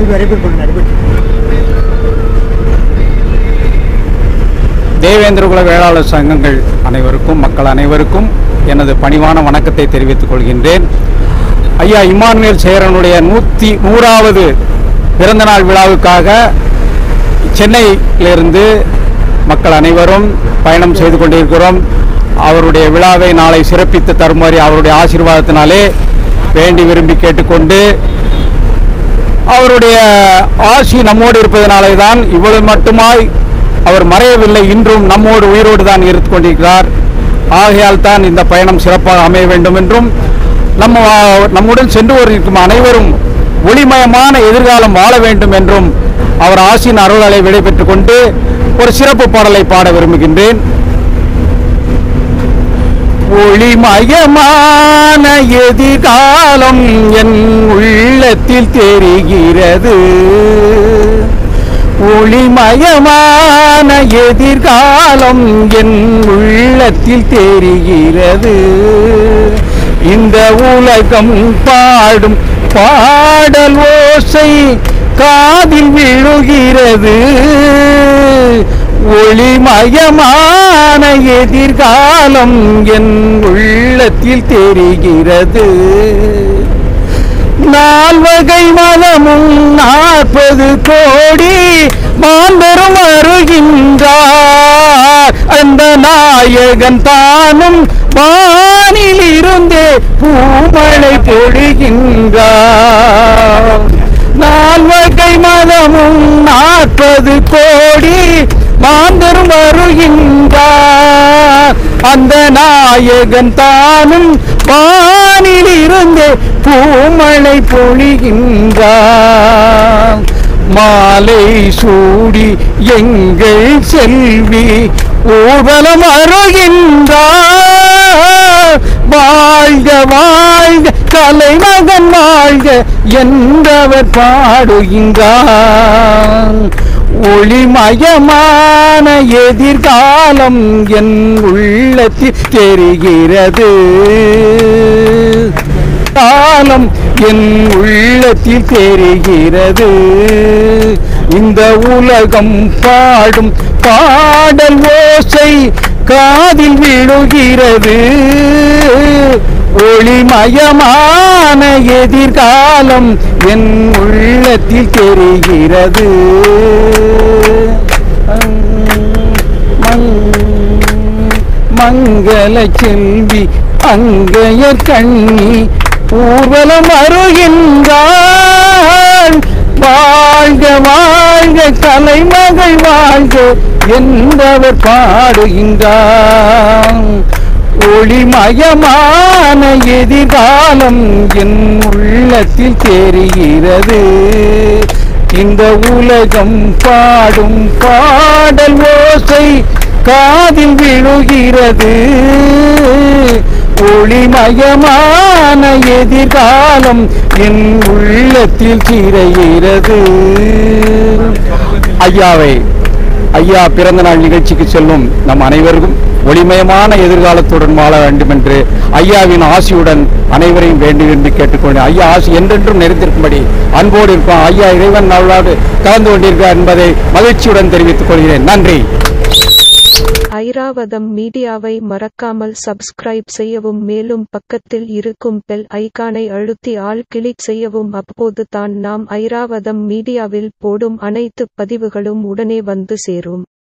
repeat பண்ணுங்க repeat தேவேந்திரகுல வேளாளர் சங்கங்கள் அனைவருக்கும் மக்கள் அனைவருக்கும் எனது பணிவான வணக்கத்தை தெரிவித்துக் கொள்கின்றேன் ஐயா இமானுவேல் சேரனுடைய நூற்றி நூறாவது பிறந்தநாள் விழாவுக்காக சென்னையிலிருந்து மக்கள் அனைவரும் பயணம் செய்து கொண்டிருக்கிறோம் அவருடைய விழாவை நாளை சிறப்பித்து தருமாறு அவருடைய ஆசீர்வாதத்தினாலே வேண்டி விரும்பி கேட்டுக்கொண்டு அவருடைய ஆசி நம்மோடு இருப்பதனாலே தான் இவ்வளவு மட்டுமாய் அவர் மறையவில்லை இன்றும் நம்மோடு உயிரோடு தான் இருந்து கொண்டிருக்கிறார் ஆகையால் தான் இந்த பயணம் சிறப்பாக அமைய வேண்டும் என்றும் நம்ம நம்முடன் சென்று கொண்டிருக்கும் அனைவரும் ஒளிமயமான எதிர்காலம் வாழ வேண்டும் என்றும் அவர் ஆசியின் அருளாலை விடைபெற்றுக் கொண்டு ஒரு சிறப்பு பாடலை பாட விரும்புகின்றேன் ஒளிமயமான எதிர்காலம் என் உள்ளத்தில் தெரிகிறது ஒளிமயமான எதிர்காலம் என் உள்ளத்தில் தெரிகிறது இந்த உலகம் பாடும் பாடல் ஓசை காதில் விழுகிறது ஒளிமயமான எதிர்காலம் என் உள்ளத்தில் தெரிகிறது நால்வகை மதமும் நாற்பது கோடி மாந்தரும் வருகின்றார் அந்த நாயகன் தானும் வானில் இருந்தே பூமழை பொழிகின்றார் நால்வகை மதமும் நாற்பது கோடி மாந்தரும் வருகின்றார் அந்த நாயகன் தானும் வானில் இருந்தே பூமழை பொழிகின்றார் மாலை சூடி எங்கள் செல்வி ஊர்வலம் வருகின்றார் வாழ்க வாழ்க கலைமகன் வாழ்க என்றவர் பாடுகின்றார் ஒளிமயமான எதிர்காலம் என் உள்ளத்தில் தெரிகிறது காலம் என் உள்ளத்தில் தெரிகிறது இந்த உலகம் பாடும் பாடல் ஓசை காதில் விழுகிறது ஒளிமயமான எதிர்காலம் என் உள்ளத்தில் தெரிகிறது மங்கள செல்வி அங்கைய கண்ணி ஊர்வலம் வருகின்றாள் வாழ்க வாழ்க கலைமகள் வாழ்க என்பவர் பாடுகின்றார் ஒளிமயமான எதிர்காலம் என் உள்ளத்தில் தெரிகிறது இந்த உலகம் பாடும் பாடல் ஓசை காதில் விழுகிறது ஒளிமயமான எதிர்காலம் என் உள்ளத்தில் திரைகிறது ஐயாவை ஐயா பிறந்த நாள் நிகழ்ச்சிக்கு செல்லும் நம் அனைவருக்கும் ஒளிமயமான எதிர்காலத்துடன் வாழ வேண்டும் என்று ஐயாவின் ஆசியுடன் அனைவரையும் வேண்டி விரும்பி கேட்டுக்கொண்டு ஐயா ஆசி என்றென்றும் நிறைந்திருக்கும்படி அன்போடு இருக்கும் ஐயா இறைவன் நாளோடு கலந்து கொண்டிருக்கிறார் என்பதை மகிழ்ச்சியுடன் தெரிவித்துக் கொள்கிறேன் நன்றி ஐராவதம் மீடியாவை மறக்காமல் சப்ஸ்கிரைப் செய்யவும் மேலும் பக்கத்தில் இருக்கும் பெல் ஐகானை அழுத்தி ஆல் கிளிக் செய்யவும் அப்போது தான் நாம் ஐராவதம் மீடியாவில் போடும் அனைத்து பதிவுகளும் உடனே வந்து சேரும்